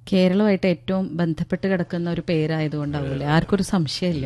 കേരളമായിട്ട് ഏറ്റവും ബന്ധപ്പെട്ട് കിടക്കുന്ന ഒരു പേരായതുകൊണ്ടാവൂലേ ആർക്കും ഒരു സംശയമില്ല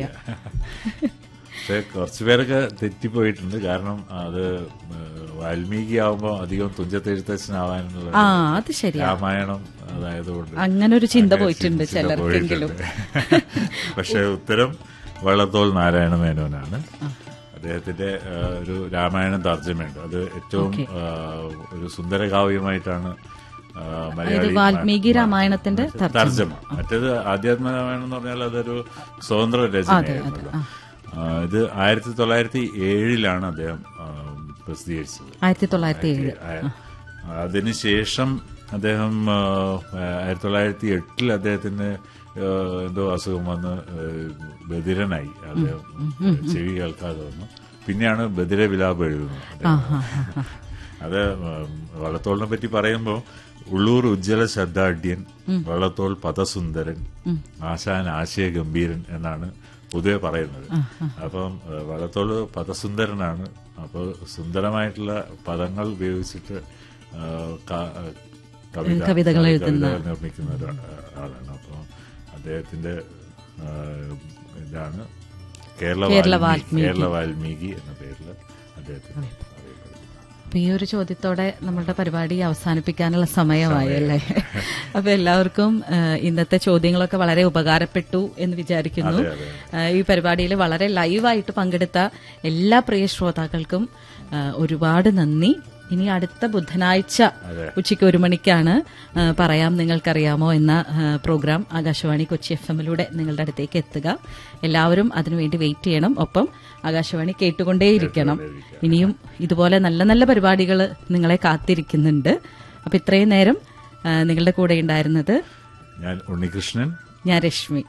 പക്ഷെ കുറച്ചു പേരൊക്കെ തെറ്റിപ്പോയിട്ടുണ്ട് കാരണം അത് ഏഹ്, വാൽമീകി ആവുമ്പോൾ അധികം തുഞ്ചത്തെഴുത്തച്ഛനാവാനുള്ള ആ അത് ശരിയാ രാമായണം അതായതുകൊണ്ട് അങ്ങനെ ഒരു ചിന്ത അങ്ങനെ പോയിട്ടുണ്ട് ചിന്ത ചിലർക്കെങ്കിലും പോയിട്ടുണ്ട്. പക്ഷെ ഉത്തരം വള്ളത്തോൾ നാരായണ മേനോനാണ് അദ്ദേഹത്തിന്റെ ആ, ഒരു രാമായണം തർജ്ജമയുണ്ട് അത് ഏറ്റവും ആ, ഒരു സുന്ദരകാവ്യമായിട്ടാണ് ആ, മലയാളി വാൽമീകി രാമായണത്തിന്റെ തർജ്ജമ. തർജ്ജമ മറ്റേത് ആധ്യാത്മ രാമായണം എന്ന് പറഞ്ഞാൽ അതൊരു സ്വതന്ത്ര രചനയായിരുന്നല്ലോ ആ, ഇത് ആയിരത്തി തൊള്ളായിരത്തി ഏഴിലാണ് അദ്ദേഹം ആ, പ്രസിദ്ധീകരിച്ചത് ആയിരത്തി തൊള്ളായിരത്തി ഏഴ് ആ, അതിനുശേഷം അദ്ദേഹം ആ, ആയിരത്തി തൊള്ളായിരത്തി എട്ടിൽ അദ്ദേഹത്തിന് ആ, എന്തോ അസുഖം വന്ന് ആ, ബധിരനായി അദ്ദേഹം ചെവി കേൾക്കാതെ വന്നു പിന്നെയാണ് ബധിര വിലാപം എഴുതുന്നത് അദ്ദേഹം. അത് ഉം, വള്ളത്തോളിനെ പറ്റി പറയുമ്പോൾ ഉള്ളൂർ ഉജ്ജ്വല ശബ്ദാഢ്യൻ വള്ളത്തോൾ പദസുന്ദരൻ ആശാൻ ആശയഗംഭീരൻ എന്നാണ് പൊതുവെ പറയുന്നത് അപ്പം ഏഹ്, വള്ളത്തോള് പദസുന്ദരനാണ് അപ്പോൾ സുന്ദരമായിട്ടുള്ള പദങ്ങൾ ഉപയോഗിച്ചിട്ട് ഏഹ്, ക- ഏഹ്, കവിത കവിതകൾ എഴുതുന്ന. കവിതകൾ നിർമ്മിക്കുന്ന ഒരു ആളാണ് അപ്പോൾ അദ്ദേഹത്തിന്റെ ഏഹ്, ഇതാണ് കേരള കേരള വാൽമീകി കേരള വാൽമീകി എന്ന പേരിൽ അദ്ദേഹത്തിന് അറിയപ്പെടുന്നത് അപ്പൊ ഈ ഒരു ചോദ്യത്തോടെ നമ്മളുടെ പരിപാടി അവസാനിപ്പിക്കാനുള്ള സമയമായി അല്ലേ അപ്പൊ എല്ലാവർക്കും ആ, ഇന്നത്തെ ചോദ്യങ്ങളൊക്കെ വളരെ ഉപകാരപ്പെട്ടു എന്ന് വിചാരിക്കുന്നു അതെ, അതെ. ആ, ഈ പരിപാടിയിൽ വളരെ ലൈവായിട്ട് പങ്കെടുത്ത എല്ലാ പ്രിയ ശ്രോതാക്കൾക്കും ആ, ഒരുപാട് നന്ദി ഇനി അടുത്ത ബുധനാഴ്ച അതെ. ഉച്ചയ്ക്ക് ഒരു മണിക്കാണ് ആ, പറയാം നിങ്ങൾക്കറിയാമോ എന്ന ആ, പ്രോഗ്രാം ആകാശവാണി കൊച്ചി എഫ് എമ്മിലൂടെ നിങ്ങളുടെ അടുത്തേക്ക് എത്തുക എല്ലാവരും അതിനുവേണ്ടി വെയിറ്റ് ചെയ്യണം ഒപ്പം ആകാശവാണി കേട്ടുകൊണ്ടേയിരിക്കണം ഇനിയും ഇതുപോലെ നല്ല നല്ല പരിപാടികൾ നിങ്ങളെ കാത്തിരിക്കുന്നുണ്ട് അപ്പൊ ഇത്രയും നേരം ആ, നിങ്ങളുടെ കൂടെ ഉണ്ടായിരുന്നത് ഞാൻ ഉണ്ണികൃഷ്ണൻ ഞാൻ രശ്മി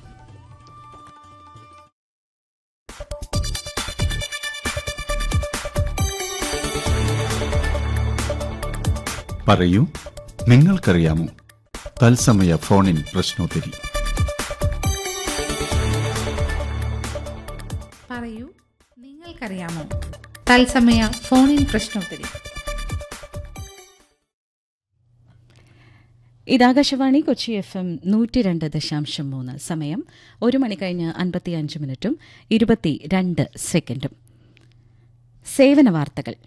പറയൂ നിങ്ങൾക്കറിയാമോ തത്സമയ ഫോണിൻ പ്രശ്നോത്തരി പറയൂ നിങ്ങൾക്കറിയാമോ തത്സമയ ഫോണിൻ പ്രശ്നോത്തരി ഇതാകാശവാണി കൊച്ചി എഫ് എം നൂറ്റി രണ്ട് ദശാംശം മൂന്ന് സമയം ഒരു മണി കഴിഞ്ഞ് അൻപത്തിയഞ്ച് മിനിറ്റും ഇരുപത്തി രണ്ട് സെക്കൻഡും സേവന വാർത്തകൾ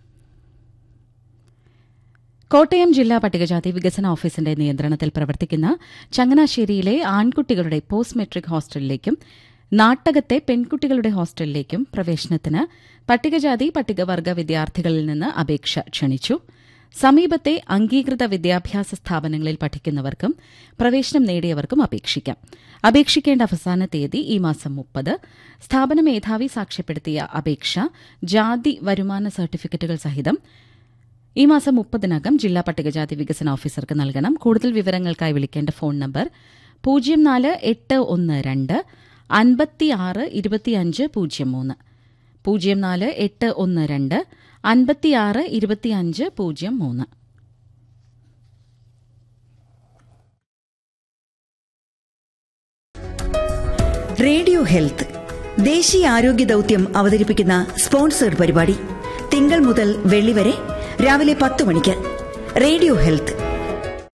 കോട്ടയം ജില്ലാ പട്ടികജാതി വികസന ഓഫീസിന്റെ നിയന്ത്രണത്തിൽ പ്രവർത്തിക്കുന്ന ചങ്ങനാശ്ശേരിയിലെ ആൺകുട്ടികളുടെ പോസ്റ്റ് മെട്രിക് ഹോസ്റ്റലിലേക്കും നാട്ടകത്തെ പെൺകുട്ടികളുടെ ഹോസ്റ്റലിലേക്കും പ്രവേശനത്തിന് പട്ടികജാതി പട്ടികവർഗ വിദ്യാർത്ഥികളിൽ നിന്ന് അപേക്ഷ ക്ഷണിച്ചു സമീപത്തെ അംഗീകൃത വിദ്യാഭ്യാസ സ്ഥാപനങ്ങളിൽ പഠിക്കുന്നവർക്കും പ്രവേശനം നേടിയവർക്കും അപേക്ഷിക്കാം അപേക്ഷിക്കേണ്ട അവസാന തീയതി ഈ മാസം മുപ്പത് സ്ഥാപന മേധാവി സാക്ഷ്യപ്പെടുത്തിയ അപേക്ഷ ജാതി വരുമാന സർട്ടിഫിക്കറ്റുകൾ സഹിതം ഈ മാസം മുപ്പതിനകം ജില്ലാ പട്ടികജാതി വികസന ഓഫീസർക്ക് നൽകണം കൂടുതൽ വിവരങ്ങൾക്കായി വിളിക്കേണ്ട ഫോൺ നമ്പർ പൂജ്യം നാല് എട്ട് ഒന്ന് രണ്ട് അൻപത്തിയാറ് ഇരുപത്തിയഞ്ച് പൂജ്യം മൂന്ന് പൂജ്യം നാല് എട്ട് ഒന്ന് രണ്ട് അൻപത്തിയാറ് ഇരുപത്തിയഞ്ച് പൂജ്യം മൂന്ന് റേഡിയോ ഹെൽത്ത് ദേശീയ ആരോഗ്യ ദൗത്യം അവതരിപ്പിക്കുന്ന സ്പോൺസേഡ് പരിപാടി തിങ്കൾ മുതൽ വെള്ളി വരെ രാവിലെ പത്ത് മണിക്ക് റേഡിയോ ഹെൽത്ത്